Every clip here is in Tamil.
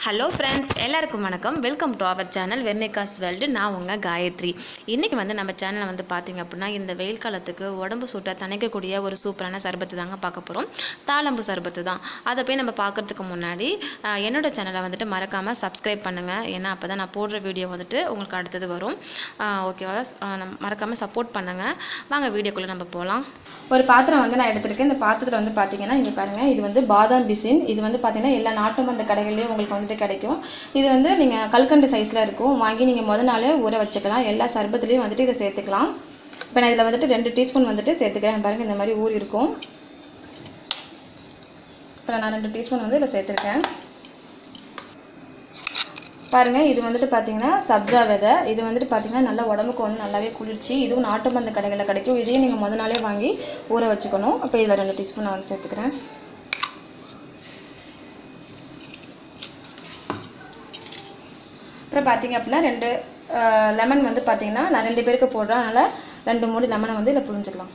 ஹலோ ஃப்ரெண்ட்ஸ் எல்லாருக்கும் வணக்கம் welcome to our channel Vernika's world நான் உங்கள் காயத்ரி இன்றைக்கி வந்து நம்ம சேனலை வந்து பார்த்தீங்க அப்படின்னா இந்த வெயில் காலத்துக்கு உடம்பு சூட்டை தணிக்கக்கூடிய ஒரு சூப்பரான சர்பத்து தாங்க பார்க்க போகிறோம் தாளம்பு சர்பத்து தான் அதை போய் நம்ம பார்க்குறதுக்கு முன்னாடி ஆஹ், என்னோட சேனலை வந்துட்டு மறக்காமல் சப்ஸ்கிரைப் பண்ணுங்கள் ஏன்னா அப்போ தான் நான் போடுற வீடியோ வந்துட்டு உங்களுக்கு அடுத்தது வரும் ஆஹ், ஓகேவா ஆஹ், நம்ம மறக்காமல் சப்போர்ட் பண்ணுங்கள் வாங்க வீடியோக்குள்ளே நம்ம போகலாம் ஒரு பாத்திரம் வந்து நான் எடுத்திருக்கேன் இந்த பாத்திரத்தில் வந்து பார்த்தீங்கன்னா இங்கே பாருங்கள் இது வந்து பாதாம் பிசின் இது வந்து பார்த்தீங்கன்னா எல்லா நாட்டு மருந்து கடைகள்லேயும் உங்களுக்கு வந்துட்டு கிடைக்கும் இது வந்து நீங்கள் கல்கண்டு சைஸில் இருக்கும் வாங்கி நீங்கள் முத நாளே ஊற வச்சுக்கலாம் எல்லா சர்பத்துலேயும் வந்துட்டு இதை சேர்த்துக்கலாம் இப்போ நான் இதில் வந்துட்டு ரெண்டு டீஸ்பூன் வந்துட்டு சேர்த்துக்கிறேன் பாருங்கள் இந்த மாதிரி ஊறி இருக்கும் இப்போ நான் ரெண்டு டீஸ்பூன் வந்து இதில் சேர்த்துருக்கேன் பாருங்கள் இது வந்துட்டு பார்த்தீங்கன்னா சப்ஜா விதை இது வந்துட்டு பார்த்தீங்கன்னா நல்லா உடம்புக்கு வந்து நல்லாவே குளிர்ச்சி இதுவும் நாட்டு மருந்து கடைகளில் கிடைக்கும் இதையும் நீங்கள் முத நாளே வாங்கி ஊற வச்சுக்கணும் அப்போ இதில் ரெண்டு டீஸ்பூன் நான் வந்து சேர்த்துக்கிறேன் அப்புறம் பார்த்தீங்க அப்படின்னா ரெண்டு லெமன் வந்து பார்த்தீங்கன்னா நான் ரெண்டு பேருக்கு போடுறேன் அதனால் ரெண்டு மூணு லெமனை வந்து இதில் புழிஞ்சிக்கலாம்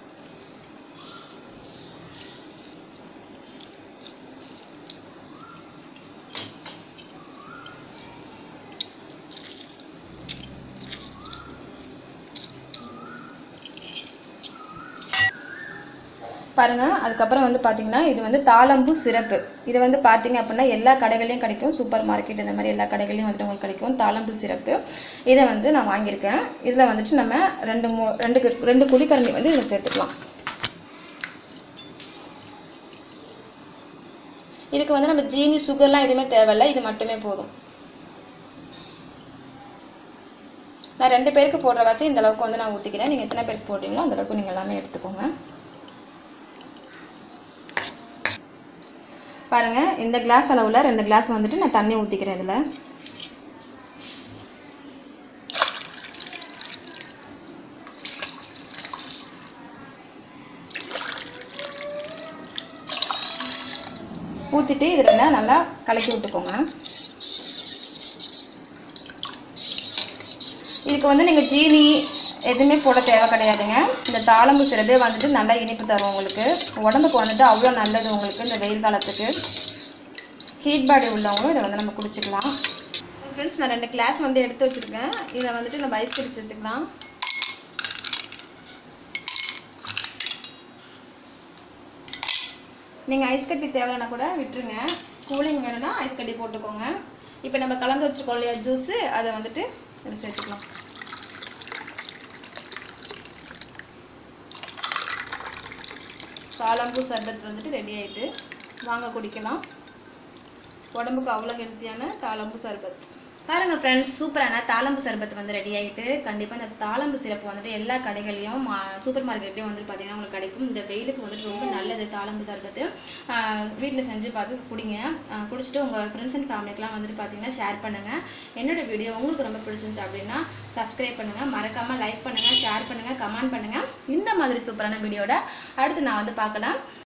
பாருங்க அதுக்கப்புறம் வந்து பார்த்தீங்கன்னா இது வந்து தாளம்பூ சிறப்பு இது வந்து பார்த்தீங்க அப்படின்னா எல்லா கடைகளையும் கிடைக்கும் சூப்பர் மார்க்கெட் இந்த மாதிரி எல்லா கடைகளையும் வந்துட்டு உங்களுக்கு கிடைக்கும் தாளம்பூ சிறப்பு இதை வந்து நான் வாங்கியிருக்கேன் இதில் வந்துட்டு நம்ம ரெண்டு மூ ரெண்டு கு- ரெண்டு குழிக்கரண்டி வந்து இதில் சேர்த்துக்கலாம் இதுக்கு வந்து நம்ம ஜீனி சுகர்லாம் எதுவுமே தேவையில்லை இது மட்டுமே போதும் நான் ரெண்டு பேருக்கு போடுற வாசி இந்த அளவுக்கு வந்து நான் ஊற்றிக்கிறேன் நீங்கள் எத்தனை பேருக்கு போடுறீங்களோ அந்த அளவுக்கு நீங்கள் எல்லாமே எடுத்துக்கோங்க பாருங்கள் இந்த கிளாஸ் அளவில் ரெண்டு கிளாஸ் வந்துட்டு நான் தண்ணி ஊற்றிக்கிறேன் இதில் ஊற்றிட்டு இதில் என்ன நல்லா கலக்கி விட்டுக்கோங்க இதுக்கு வந்து நீங்கள் ஜீனி எதுவுமே போட தேவை கிடையாதுங்க இந்த தாளம்பு சிறப்பே வந்துட்டு நல்லா இனிப்பு தரும் உங்களுக்கு உடம்புக்கு வந்துட்டு அவ்வளோ நல்லது உங்களுக்கு இந்த வெயில் காலத்துக்கு ஹீட் பாடி உள்ளவங்களும் இதை வந்து நம்ம குடிச்சிக்கலாம் ஃப்ரெண்ட்ஸ் நான் ரெண்டு கிளாஸ் வந்து எடுத்து வச்சுருக்கேன் இதில் வந்துட்டு நம்ம ஐஸ் கட்டி சேர்த்துக்கலாம் நீங்கள் ஐஸ் கட்டி தேவைன்னா கூட விட்டுருங்க கூலிங் வேணும்னா ஐஸ் கட்டி போட்டுக்கோங்க இப்போ நம்ம கலந்து வச்சுருக்கோம் இல்லையா ஜூஸு அதை வந்துட்டு இதில் சேர்த்துக்கலாம் தாளம்பூ சர்பத் வந்துட்டு ரெடி ஆயிட்டு வாங்க குடிக்கலாம் உடம்புக்கு அவ்வளோ ஹெல்த்தியான தாளம்பூ சர்பத் பாருங்க ஃப்ரெண்ட்ஸ் சூப்பரான தாளம்பு சர்பத் வந்து ரெடி ஆகிட்டு கண்டிப்பாக இந்த தாளம்பு சிறப்பு வந்துட்டு எல்லா கடைகள்லையும் சூப்பர் மார்க்கெட்லேயும் வந்து பார்த்தீங்கன்னா உங்களுக்கு கிடைக்கும் இந்த வெயிலுக்கு வந்துட்டு ரொம்ப நல்லது தாளம்பு சர்பத்து வீட்டில் செஞ்சு பார்த்து குடிங்க ஆஹ் குடிச்சிட்டு உங்கள் ஃப்ரெண்ட்ஸ் அண்ட் ஃபேமிலிக்கெலாம் வந்துட்டு பார்த்தீங்கன்னா ஷேர் பண்ணுங்கள் என்னோட வீடியோ உங்களுக்கு ரொம்ப பிடிச்சிருந்துச்சு அப்படின்னா சப்ஸ்கிரைப் பண்ணுங்கள் மறக்காமல் லைக் பண்ணுங்கள் ஷேர் பண்ணுங்கள் கமெண்ட் பண்ணுங்கள் இந்த மாதிரி சூப்பரான வீடியோட அடுத்து நான் வந்து பார்க்கலாம்